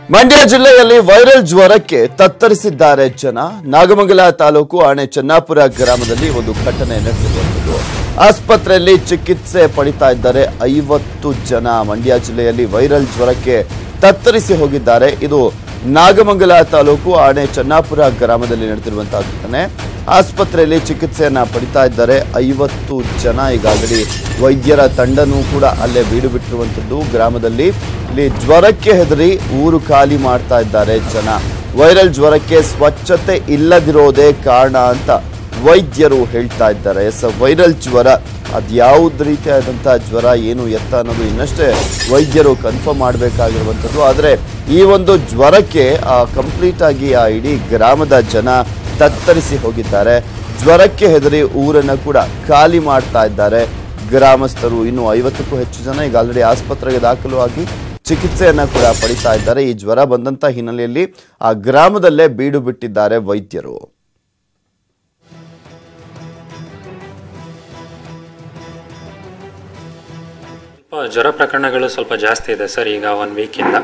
ಮಂಡ್ಯ ಜಿಲ್ಲೆಯಲ್ಲಿ ವೈರಲ್ ಜ್ವರಕ್ಕೆ ತತ್ತರಿಸಿದ್ದಾರೆ ಜನ ನಾಗಮಂಗಲ ತಾಲೂಕು ಆಣೆ ಚೆನ್ನಾಪುರ ಗ್ರಾಮದಲ್ಲಿ ಒಂದು ಘಟನೆ ನಡೆದಿರುವಂಥದ್ದು ಆಸ್ಪತ್ರೆಯಲ್ಲಿ ಚಿಕಿತ್ಸೆ ಪಡಿತಾ ಇದ್ದಾರೆ ಐವತ್ತು ಜನ ಮಂಡ್ಯ ಜಿಲ್ಲೆಯಲ್ಲಿ ವೈರಲ್ ಜ್ವರಕ್ಕೆ ತತ್ತರಿಸಿ ಹೋಗಿದ್ದಾರೆ ಇದು ನಾಗಮಂಗಲ ತಾಲೂಕು ಆಣೆ ಚೆನ್ನಾಪುರ ಗ್ರಾಮದಲ್ಲಿ ನಡೆದಿರುವಂತಹ ಘಟನೆ ಆಸ್ಪತ್ರೆಯಲ್ಲಿ ಚಿಕಿತ್ಸೆಯನ್ನ ಪಡಿತಾ ಇದ್ದಾರೆ ಐವತ್ತು ಜನ ಈಗಾಗಲೇ ವೈದ್ಯರ ತಂಡನೂ ಕೂಡ ಅಲ್ಲೇ ಬೀಡು ಬಿಟ್ಟಿರುವಂಥದ್ದು ಗ್ರಾಮದಲ್ಲಿ ಇಲ್ಲಿ ಜ್ವರಕ್ಕೆ ಹೆದರಿ ಊರು ಖಾಲಿ ಮಾಡ್ತಾ ಇದ್ದಾರೆ ಜನ ವೈರಲ್ ಜ್ವರಕ್ಕೆ ಸ್ವಚ್ಛತೆ ಇಲ್ಲದಿರೋದೇ ಕಾರಣ ಅಂತ ವೈದ್ಯರು ಹೇಳ್ತಾ ಇದ್ದಾರೆ ಎಸ್ ವೈರಲ್ ಜ್ವರ ಅದ್ಯಾವ್ದು ರೀತಿಯಾದಂತಹ ಜ್ವರ ಏನು ಎತ್ತ ಅನ್ನೋದು ಇನ್ನಷ್ಟೇ ವೈದ್ಯರು ಕನ್ಫರ್ಮ್ ಮಾಡಬೇಕಾಗಿರುವಂಥದ್ದು ಆದರೆ ಈ ಒಂದು ಜ್ವರಕ್ಕೆ ಕಂಪ್ಲೀಟ್ ಆಗಿ ಆ ಇಡೀ ಗ್ರಾಮದ ಜನ ತತ್ತರಿಸಿ ಹೋಗಿದ್ದಾರೆ ಜ್ವರಕ್ಕೆ ಹೆದರಿ ಊರನ್ನ ಕೂಡ ಖಾಲಿ ಮಾಡ್ತಾ ಇದ್ದಾರೆ ಗ್ರಾಮಸ್ಥರು ಇನ್ನು ಐವತ್ತಕ್ಕೂ ಹೆಚ್ಚು ಜನ ಈಗ ಆಲ್ರೆಡಿ ಆಸ್ಪತ್ರೆಗೆ ದಾಖಲು ಆಗಿ ಚಿಕಿತ್ಸೆಯನ್ನ ಕೂಡ ಪಡಿತಾ ಇದ್ದಾರೆ ಈ ಜ್ವರ ಬಂದಂತ ಹಿನ್ನೆಲೆಯಲ್ಲಿ ಆ ಗ್ರಾಮದಲ್ಲೇ ಬೀಡು ಬಿಟ್ಟಿದ್ದಾರೆ ವೈದ್ಯರು ಸ್ವಲ್ಪ ಜ್ವರ ಪ್ರಕರಣಗಳು ಸ್ವಲ್ಪ ಜಾಸ್ತಿ ಇದೆ ಸರ್ ಈಗ ಒನ್ ವೀಕಿಂದ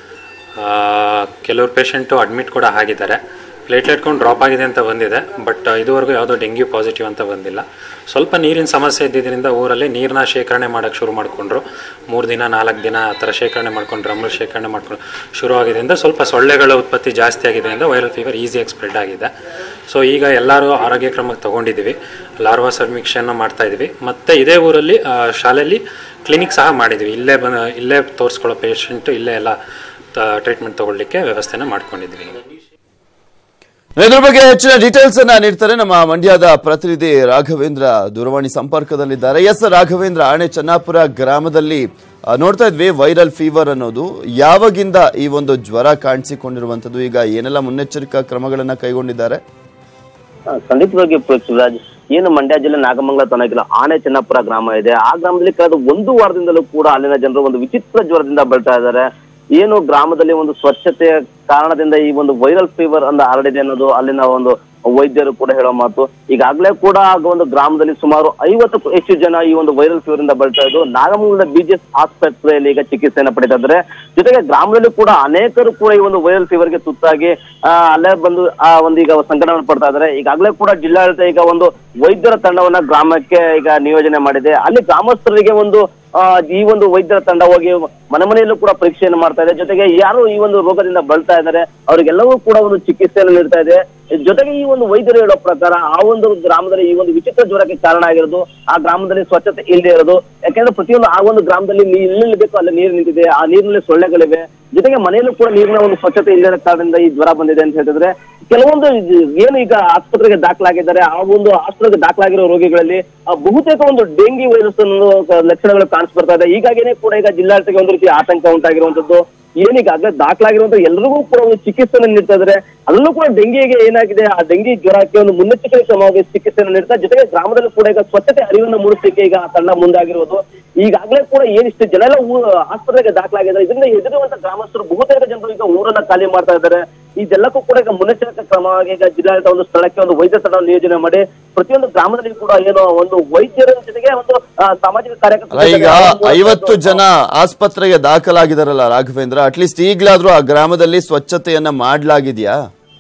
ಕೆಲವರು ಪೇಷಂಟು ಅಡ್ಮಿಟ್ ಕೂಡ ಆಗಿದ್ದಾರೆ ಪ್ಲೇಟ್ಲೆಟ್ ಕೌಂಟ್ ಡ್ರಾಪ್ ಆಗಿದೆ ಅಂತ ಬಂದಿದೆ ಬಟ್ ಇದುವರೆಗೂ ಯಾವುದೋ ಡೆಂಗ್ಯೂ ಪಾಸಿಟಿವ್ ಅಂತ ಬಂದಿಲ್ಲ ಸ್ವಲ್ಪ ನೀರಿನ ಸಮಸ್ಯೆ ಇದ್ದಿದ್ದರಿಂದ ಊರಲ್ಲಿ ನೀರನ್ನ ಶೇಖರಣೆ ಮಾಡೋಕ್ಕೆ ಶುರು ಮಾಡಿಕೊಂಡ್ರು ಮೂರು ದಿನ ನಾಲ್ಕು ದಿನ ಆ ಥರ ಶೇಖರಣೆ ಮಾಡ್ಕೊಂಡು ಡ್ರಮ್ಮಲ್ಲಿ ಶೇಖರಣೆ ಮಾಡ್ಕೊಂಡು ಶುರು ಆಗಿದ್ದರಿಂದ ಸ್ವಲ್ಪ ಸೊಳ್ಳೆಗಳ ಉತ್ಪತ್ತಿ ಜಾಸ್ತಿ ಆಗಿದ್ದರಿಂದ ವೈರಲ್ ಫೀವರ್ ಈಸಿಯಾಗಿ ಸ್ಪ್ರೆಡ್ ಆಗಿದೆ ಸೊ ಈಗ ಎಲ್ಲರೂ ಆರೋಗ್ಯ ಕ್ರಮಕ್ಕೆ ತೊಗೊಂಡಿದ್ದೀವಿ ಲಾರ್ವಾ ಸಮೀಕ್ಷೆಯನ್ನು ಮಾಡ್ತಾ ಇದ್ದೀವಿ ಮತ್ತು ಇದೇ ಊರಲ್ಲಿ ಆ, ಶಾಲೆಯಲ್ಲಿ ಕ್ಲಿನಿಕ್ ಸಹ ಮಾಡಿದ್ವಿ ಇಲ್ಲೇ ಬಂದ ಇಲ್ಲೇ ತೋರಿಸ್ಕೊಳ್ಳೋ ಪೇಷಂಟು ಇಲ್ಲೇ ಎಲ್ಲ ಟ್ರೀಟ್ಮೆಂಟ್ ತಗೊಳ್ಳಿಕ್ಕೆ ವ್ಯವಸ್ಥೆನ ಮಾಡ್ಕೊಂಡಿದ್ವಿ ಇದ್ರ ಬಗ್ಗೆ ಹೆಚ್ಚಿನ ಡೀಟೇಲ್ಸ್ ಅನ್ನ ನೀಡ್ತಾರೆ ನಮ್ಮ ಮಂಡ್ಯದ ಪ್ರತಿನಿಧಿ ರಾಘವೇಂದ್ರ ದೂರವಾಣಿ ಸಂಪರ್ಕದಲ್ಲಿದ್ದಾರೆ ಎಸ್ ರಾಘವೇಂದ್ರ ಆಣೆ ಚೆನ್ನಾಪುರ ಗ್ರಾಮದಲ್ಲಿ ಆ, ನೋಡ್ತಾ ಇದ್ವಿ ವೈರಲ್ ಫೀವರ್ ಅನ್ನೋದು ಯಾವಾಗಿಂದ ಈ ಒಂದು ಜ್ವರ ಕಾಣಿಸಿಕೊಂಡಿರುವಂತದ್ದು ಈಗ ಏನೆಲ್ಲ ಮುನ್ನೆಚ್ಚರಿಕಾ ಕ್ರಮಗಳನ್ನ ಕೈಗೊಂಡಿದ್ದಾರೆ ಆ, ಖಂಡಿತವಾಗಿ ಪೃಥ್ವಿರಾಜ್ ಏನು ಮಂಡ್ಯ ಜಿಲ್ಲೆ ನಾಗಮಂಗಲ ತಾಲೂಕಿನ ಆನೆ ಚೆನ್ನಾಪುರ ಗ್ರಾಮ ಇದೆ ಆ ಗ್ರಾಮದಲ್ಲಿ ಕಳೆದ ಒಂದು ವಾರದಿಂದಲೂ ಕೂಡ ಅಲ್ಲಿನ ಜನರು ಒಂದು ವಿಚಿತ್ರ ಜ್ವರದಿಂದ ಬಳಲ್ತಾ ಇದ್ದಾರೆ ಏನು ಗ್ರಾಮದಲ್ಲಿ ಒಂದು ಸ್ವಚ್ಛತೆಯ ಕಾರಣದಿಂದ ಈ ಒಂದು ವೈರಲ್ ಫೀವರ್ ಅಂತ ಹರಡಿದೆ ಅನ್ನೋದು ಅಲ್ಲಿನ ಒಂದು ವೈದ್ಯರು ಕೂಡ ಹೇಳೋ ಮಾತು ಈಗಾಗಲೇ ಕೂಡ ಆಗ ಒಂದು ಗ್ರಾಮದಲ್ಲಿ ಸುಮಾರು ಐವತ್ತಕ್ಕೂ ಹೆಚ್ಚು ಜನ ಈ ಒಂದು ವೈರಲ್ ಫೀವರ್ ಇಂದ ಬಳಲ್ತಾ ಇದ್ದು ನಾಗಮಂಗಲದ ಬಿಜಿಎಸ್ ಆಸ್ಪತ್ರೆಯಲ್ಲಿ ಈಗ ಚಿಕಿತ್ಸೆಯನ್ನು ಪಡಿತಾ ಇದ್ದಾರೆ ಜೊತೆಗೆ ಗ್ರಾಮದಲ್ಲಿ ಕೂಡ ಅನೇಕರು ಕೂಡ ಈ ಒಂದು ವೈರಲ್ ಫೀವರ್ಗೆ ತುತ್ತಾಗಿ ಆ, ಅಲ್ಲೇ ಬಂದು ಆ ಒಂದು ಈಗ ಸಂಕಟವನ್ನು ಪಡ್ತಾ ಇದ್ದಾರೆ ಈಗಾಗಲೇ ಕೂಡ ಜಿಲ್ಲಾಡಳಿತ ಈಗ ಒಂದು ವೈದ್ಯರ ತಂಡವನ್ನ ಗ್ರಾಮಕ್ಕೆ ಈಗ ನಿಯೋಜನೆ ಮಾಡಿದೆ ಅಲ್ಲಿ ಗ್ರಾಮಸ್ಥರಿಗೆ ಒಂದು ಆ, ಈ ಒಂದು ವೈದ್ಯರ ತಂಡ ಹೋಗಿ ಮನೆ ಮನೆಯಲ್ಲೂ ಕೂಡ ಪರೀಕ್ಷೆಯನ್ನು ಮಾಡ್ತಾ ಇದೆ ಜೊತೆಗೆ ಯಾರು ಈ ಒಂದು ರೋಗದಿಂದ ಬಳಲ್ತಾ ಇದ್ದಾರೆ ಅವರಿಗೆಲ್ಲವೂ ಕೂಡ ಒಂದು ಚಿಕಿತ್ಸೆಯನ್ನು ನೀಡ್ತಾ ಇದೆ ಜೊತೆಗೆ ಈ ಒಂದು ವೈದ್ಯರು ಹೇಳೋ ಪ್ರಕಾರ ಆ ಒಂದು ಗ್ರಾಮದಲ್ಲಿ ಈ ಒಂದು ವಿಚಿತ್ರ ಜ್ವರಕ್ಕೆ ಕಾರಣ ಆಗಿರೋದು ಆ ಗ್ರಾಮದಲ್ಲಿ ಸ್ವಚ್ಛತೆ ಇಲ್ಲದೆ ಇರೋದು ಯಾಕೆಂದ್ರೆ ಪ್ರತಿಯೊಂದು ಆ ಒಂದು ಗ್ರಾಮದಲ್ಲಿ ನೀ- ಎಲ್ಲೆಲ್ಲಿ ಬೇಕೋ ಅಲ್ಲಿ ನೀರು ನಿಂತಿದೆ ಆ ನೀರಿನಲ್ಲಿ ಸೊಳ್ಳೆಗಳಿವೆ ಜೊತೆಗೆ ಮನೆಯಲ್ಲೂ ಕೂಡ ನೀರಿನ ಒಂದು ಸ್ವಚ್ಛತೆ ಇಲ್ಲದ ಕಾರಣದಿಂದ ಈ ಜ್ವರ ಬಂದಿದೆ ಅಂತ ಹೇಳಿದ್ರೆ ಕೆಲವೊಂದು ಇದು ಏನು ಈಗ ಆಸ್ಪತ್ರೆಗೆ ದಾಖಲಾಗಿದ್ದಾರೆ ಆ ಒಂದು ಆಸ್ಪತ್ರೆಗೆ ದಾಖಲಾಗಿರೋ ರೋಗಿಗಳಲ್ಲಿ ಆ ಬಹುತೇಕ ಒಂದು ಡೆಂಗಿ ವೈರಸ್ ಅನ್ನೋ ಲಕ್ಷಣಗಳು ಕಾಣಿಸ್ ಬರ್ತಾ ಇದೆ ಹೀಗಾಗಿನೇ ಕೂಡ ಈಗ ಜಿಲ್ಲಾಡಳಿತಕ್ಕೆ ಒಂದು ರೀತಿ ಆತಂಕ ಉಂಟಾಗಿರುವಂತದ್ದು ಏನೀಗಾಗಲೇ ದಾಖಲಾಗಿರುವಂತ ಎಲ್ರಿಗೂ ಕೂಡ ಒಂದು ಚಿಕಿತ್ಸೆಯನ್ನು ನೀಡ್ತಾ ಇದ್ದಾರೆ ಅಲ್ಲೂ ಕೂಡ ಡೆಂಗಿಗೆ ಏನಾಗಿದೆ ಆ ಡೆಂಗಿ ಜ್ವರಕ್ಕೆ ಒಂದು ಮುನ್ನೆಚ್ಚರಿಕೆ ಕ್ರಮವಾಗಿ ಚಿಕಿತ್ಸೆಯನ್ನು ನೀಡ್ತಾ ಜೊತೆಗೆ ಗ್ರಾಮದಲ್ಲೂ ಕೂಡ ಈಗ ಸ್ವಚ್ಛತೆ ಅರಿವನ್ನು ಮೂಡಿಸಲಿಕ್ಕೆ ಈಗ ಆ ತಂಡ ಮುಂದಾಗಿರುವುದು ಈಗಾಗಲೇ ಕೂಡ ಏನಿಷ್ಟು ಜನ ಎಲ್ಲ ಊ- ಆಸ್ಪತ್ರೆಗೆ ದಾಖಲಾಗಿದ್ದಾರೆ ಇದರಿಂದ ಹೆದರುವಂತ ಗ್ರಾಮಸ್ಥರು ಬಹುತೇಕ ಜನರು ಈಗ ಊರನ್ನ ಖಾಲಿ ಮಾಡ್ತಾ ಇದ್ದಾರೆ ಇದೆಲ್ಲಕ್ಕೂ ಕೂಡ ಈಗ ಮುನ್ನೆಚ್ಚರಿಕೆ ಕ್ರಮವಾಗಿ ಈಗ ಜಿಲ್ಲಾಡಳಿತ ಒಂದು ಸ್ಥಳಕ್ಕೆ ಒಂದು ವೈದ್ಯ ತಂಡ ನಿಯೋಜನೆ ಮಾಡಿ ಪ್ರತಿಯೊಂದು ಗ್ರಾಮದಲ್ಲಿ ಕೂಡ ಏನೋ ಒಂದು ವೈದ್ಯರ ಜೊತೆಗೆ ಒಂದು ಆ, ಸಾಮಾಜಿಕ ಅಲ್ಲ ಈಗ ಕಾರ್ಯಕರ್ತರು ಐವತ್ತು ಜನ ಆಸ್ಪತ್ರೆಗೆ ದಾಖಲಾಗಿದಾರಲ್ಲ ರಾಘವೇಂದ್ರ ಅಟ್ಲೀಸ್ಟ್ ಈಗ್ಲಾದ್ರೂ ಆ ಗ್ರಾಮದಲ್ಲಿ ಸ್ವಚ್ಛತೆಯನ್ನ ಮಾಡ್ಲಾಗಿದ್ಯಾ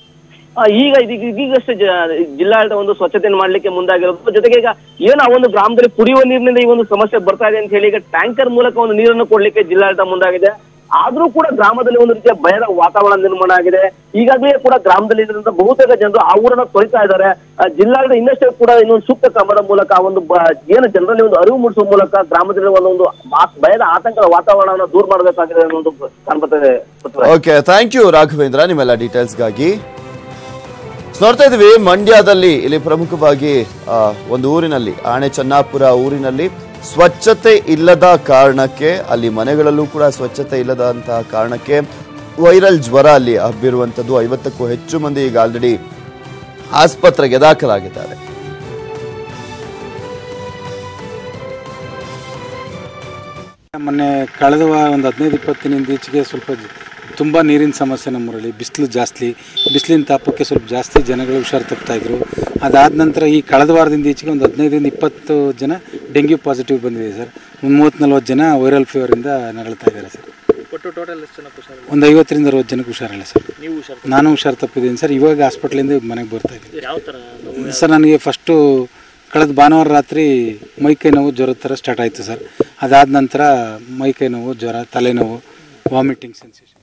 ಆ, ಈಗ ಇದೀಗ ಇದೀಗಷ್ಟೇ ಜ- ಜಿಲ್ಲಾಡಳಿತ ಒಂದು ಸ್ವಚ್ಛತೆಯನ್ನು ಮಾಡ್ಲಿಕ್ಕೆ ಮುಂದಾಗಿರೋದು ಜೊತೆಗೆ ಈಗ ಏನು ಆ ಒಂದು ಗ್ರಾಮದಲ್ಲಿ ಕುಡಿಯುವ ನೀರಿನಿಂದ ಈ ಒಂದು ಸಮಸ್ಯೆ ಬರ್ತಾ ಇದೆ ಅಂತ ಹೇಳಿ ಈಗ ಟ್ಯಾಂಕರ್ ಮೂಲಕ ಒಂದು ನೀರನ್ನು ಕೊಡ್ಲಿಕ್ಕೆ ಜಿಲ್ಲಾಡಳಿತ ಮುಂದಾಗಿದೆ ಆದ್ರೂ ಕೂಡ ಗ್ರಾಮದಲ್ಲಿ ಒಂದು ರೀತಿಯ ಭಯದ ವಾತಾವರಣ ನಿರ್ಮಾಣ ಆಗಿದೆ ಈಗಾಗಲೇ ಕೂಡ ಗ್ರಾಮದಲ್ಲಿ ಇದ್ದಂತ ಬಹುತೇಕ ಜನರು ಆ ಊರನ್ನ ತೊಳಿತಾ ಇದ್ದಾರೆ ಆ, ಜಿಲ್ಲಾಡಳಿತ ಇನ್ನಷ್ಟೇ ಕೂಡ ಇನ್ನೊಂದು ಸೂಕ್ತ ಕ್ರಮದ ಮೂಲಕ ಆ ಒಂದು ಬ- ಏನು ಜನರಲ್ಲಿ ಒಂದು ಅರಿವು ಮೂಡಿಸುವ ಮೂಲಕ ಗ್ರಾಮದಲ್ಲಿ ಒಂದೊಂದು ಆ- ಭಯದ ಆತಂಕದ ವಾತಾವರಣವನ್ನು ದೂರ ಮಾಡಬೇಕಾಗಿದೆ ಅನ್ನೋದು ಕಾಣ್ಬರ್ತದೆ Prithviraj. Okay thank you Raghavendra ನಿಮ್ಮೆಲ್ಲ ಡೀಟೇಲ್ಸ್ಗಾಗಿ ನೋಡ್ತಾ ಇದ್ವಿ ಮಂಡ್ಯದಲ್ಲಿ ಇಲ್ಲಿ ಪ್ರಮುಖವಾಗಿ ಆ, ಒಂದು ಊರಿನಲ್ಲಿ ಆಣೆ ಚೆನ್ನಾಪುರ ಊರಿನಲ್ಲಿ ಸ್ವಚ್ಛತೆ ಇಲ್ಲದ ಕಾರಣಕ್ಕೆ ಅಲ್ಲಿ ಮನೆಗಳಲ್ಲೂ ಕೂಡ ಸ್ವಚ್ಛತೆ ಇಲ್ಲದಂತಹ ಕಾರಣಕ್ಕೆ ವೈರಲ್ ಜ್ವರ ಅಲ್ಲಿ ಹಬ್ಬಿರುವಂಥದ್ದು ಐವತ್ತಕ್ಕೂ ಹೆಚ್ಚು ಮಂದಿ ಈಗ ಆಲ್ರೆಡಿ ಆಸ್ಪತ್ರೆಗೆ ದಾಖಲಾಗಿದ್ದಾರೆ ಮೊನ್ನೆ ಕಳೆದ ವಾ- ಒಂದು ಹದಿನೈದು ಇಪ್ಪತ್ತಿನಿಂದ ಈಚೆಗೆ ಸ್ವಲ್ಪ ಜ- ತುಂಬ ನೀರಿನ ಸಮಸ್ಯೆ ನಮ್ಮೂರಲ್ಲಿ ಬಿಸಿಲು ಜಾಸ್ತಿ ಬಿಸಿಲಿನ ತಾಪಕ್ಕೆ ಸ್ವಲ್ಪ ಜಾಸ್ತಿ ಜನಗಳು ಹುಷಾರು ತಪ್ತಾ ಇದ್ರು ಅದಾದ ನಂತರ ಈ ಕಳೆದ ವಾರದಿಂದ ಈಚೆಗೆ ಒಂದು ಹದಿನೈದರಿಂದ ಇಪ್ಪತ್ತು ಜನ ಡೆಂಗ್ಯೂ ಪಾಸಿಟಿವ್ ಬಂದಿದೆ ಸರ್ ಒಂದು ಮೂವತ್ತು ನಲ್ವತ್ತು ಜನ ವೈರಲ್ ಫೀವರಿಂದ ನರಳ್ತಾ ಇದ್ದಾರೆ ಸರ್ ಒಟ್ಟು ಟೋಟಲ್ ಎಷ್ಟು ಜನಕ್ಕೆ ಹುಷಾರಿಲ್ಲ ಒಂದು ಐವತ್ತರಿಂದ ಅರವತ್ತು ಜನಕ್ಕೆ ಹುಷಾರಿಲ್ಲ ಸರ್ ನೀವು ಹುಷಾರು ನಾನು ಹುಷಾರು ತಪ್ಪಿದ್ದೀನಿ ಸರ್ ಇವಾಗ ಹಾಸ್ಪಿಟ್ಲಿಂದ ಮನೆಗೆ ಬರ್ತಾ ಇದ್ದೀನಿ ಯಾವ ಥರ ನೋವು ಸರ್ ನನಗೆ ಫಸ್ಟು ಕಳೆದ ಭಾನುವಾರ ರಾತ್ರಿ ಮೈಕೈ ನೋವು ಜ್ವರದ ಥರ ಸ್ಟಾರ್ಟ್ ಆಯಿತು ಸರ್ ಅದಾದ ನಂತರ ಮೈಕೈ ನೋವು ಜ್ವರ ತಲೆನೋವು ವಾಮಿಟಿಂಗ್ ಸೆನ್ಸೇಷನ್